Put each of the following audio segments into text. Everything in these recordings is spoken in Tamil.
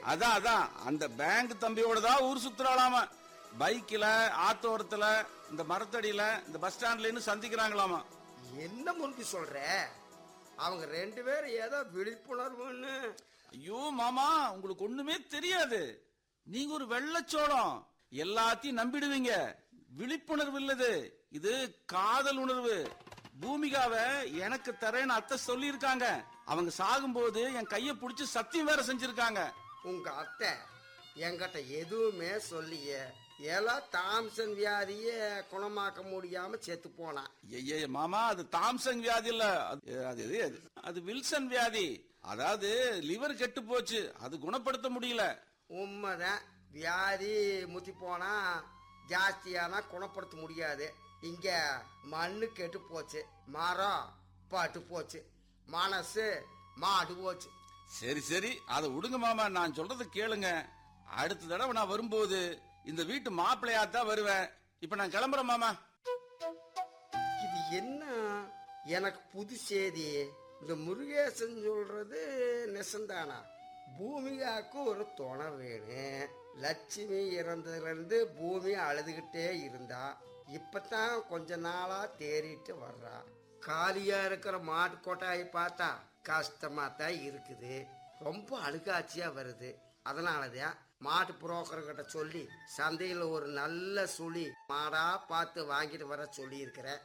அதான் அதான் அந்த பேங்க் தம்பியோட தான் ஊர் சுத்துறாளாமா பைக்கில் ஆத்தோரத்துல இந்த மரத்தடியில இந்த பஸ் ஸ்டாண்ட்லன்னு சந்திக்கிறாங்களாமா என்ன முறுக்கு சொல்ற அவங்க ரெண்டு பேரும் ஏதோ விழிப்புணர்வுன்னு ஐயோ மாமா உங்களுக்கு ஒண்ணுமே தெரியாது நீங்க ஒரு வெள்ளச்சோளம் எல்லாத்தையும் நம்பிடுவீங்க விழிப்புணர்வு இல்லது இது காதல் உணர்வு பூமிகாவை எனக்கு தரேன்னு அத்தை சொல்லியிருக்காங்க அவங்க சாகும்போது என் கைய புடிச்சு சத்தியம் வேற செஞ்சிருக்காங்க உங்க அத்தை என்கிட்ட எதுவுமே சொல்லியே எல்லாம் தாம்சன் வியாதியை குணமாக்க முடியாம செத்து போனான் ஐயே மாமா அது தாம்சங் வியாதி இல்ல அது அது எது அது? அது வில்சன் வியாதி அதாவது லிவர் கெட்டு போச்சு அது குணப்படுத்த முடியல உண்மைதான் வியாதி முத்தி போனா ஜாஸ்தியானா குணப்படுத்த முடியாது இங்க மண்ணு கெட்டு போச்சு மரம் பட்டு போச்சு மனசு மாடு போச்சு சரி சரி அதை விடுங்க மாமா நான் சொல்றத கேளுங்க அடுத்த தடவை நான் வரும்போது இந்த வீட்டு மாப்பிள்ளையா தான் வருவேன் இப்ப நான் கிளம்புறேன் மாமா இது என்ன எனக்கு புது செய்தி இந்த முருகேசன் சொல்றது நெசந்தானா பூமிகாவுக்கு ஒரு துணை வேணும் லட்சுமி இறந்ததுல இருந்து பூமி அழுதுகிட்டே இருந்தா இப்பதான் கொஞ்ச நாளா தேறிட்டு வர்றா காலியா இருக்கிற மாட்டு கொட்டாயை பார்த்தா கஷ்டமா தான் இருக்குது ரொம்ப அழுகாட்சியா வருது அதனாலதான் மாட்டு புரோக்கர்கிட்ட சொல்லி சந்தையில் ஒரு நல்ல சுழி மாடா பார்த்து வாங்கிட்டு வர சொல்லி இருக்கிறேன்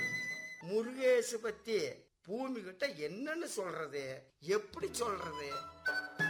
முருகேசு பத்தி பூமி கிட்ட என்னன்னு சொல்றது எப்படி சொல்றது